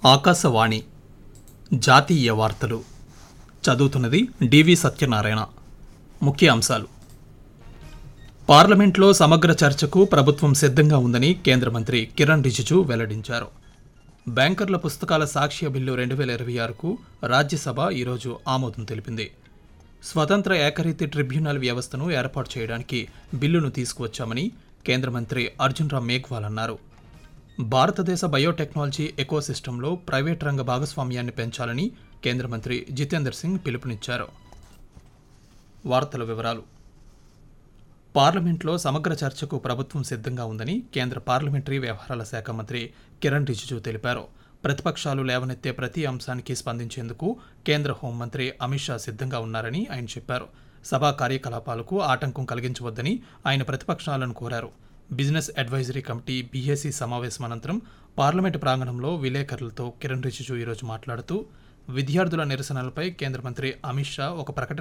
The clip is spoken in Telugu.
ఆకాశవాణి జాతీయ వార్తలు చదువుతున్నది డివి సత్యనారాయణ ముఖ్య అంశాలు పార్లమెంట్లో సమగ్ర చర్చకు ప్రభుత్వం సిద్ధంగా ఉందని కేంద్ర మంత్రి కిరణ్ రిజిజు వెల్లడించారు బ్యాంకర్ల పుస్తకాల సాక్ష్య బిల్లు రెండు వేల ఇరవై ఆరుకు రాజ్యసభ ఈరోజు ఆమోదం తెలిపింది స్వతంత్ర ఏకరీతి ట్రిబ్యునల్ వ్యవస్థను ఏర్పాటు చేయడానికి బిల్లును తీసుకువచ్చామని కేంద్ర మంత్రి అర్జున్ రామ్ మేఘ్వాల్ అన్నారు భారతదేశ బయోటెక్నాలజీ ఎకోసిస్టంలో ప్రైవేట్ రంగ భాగస్వామ్యాన్ని పెంచాలని కేంద్ర మంత్రి జితేందర్ సింగ్ పిలుపునిచ్చారు వార్తల వివరాలు పార్లమెంట్లో సమగ్ర చర్చకు ప్రభుత్వం సిద్ధంగా ఉందని కేంద్ర పార్లమెంటరీ వ్యవహారాల శాఖ మంత్రి కిరణ్ రిజిజు తెలిపారు ప్రతిపక్షాలు లేవనెత్తే ప్రతి అంశానికి స్పందించేందుకు కేంద్ర హోంమంత్రి అమిత్ షా సిద్ధంగా ఉన్నారని ఆయన చెప్పారు సభా కార్యకలాపాలకు ఆటంకం కలిగించవద్దని ఆయన ప్రతిపక్షాలను కోరారు బిజినెస్ అడ్వైజరీ కమిటీ బీఏసీ సమావేశం అనంతరం పార్లమెంటు ప్రాంగణంలో విలేకరులతో కిరణ్ రిజిజు ఈరోజు మాట్లాడుతూ విద్యార్థుల నిరసనలపై కేంద్ర మంత్రి అమిత్ షా ఒక ప్రకటన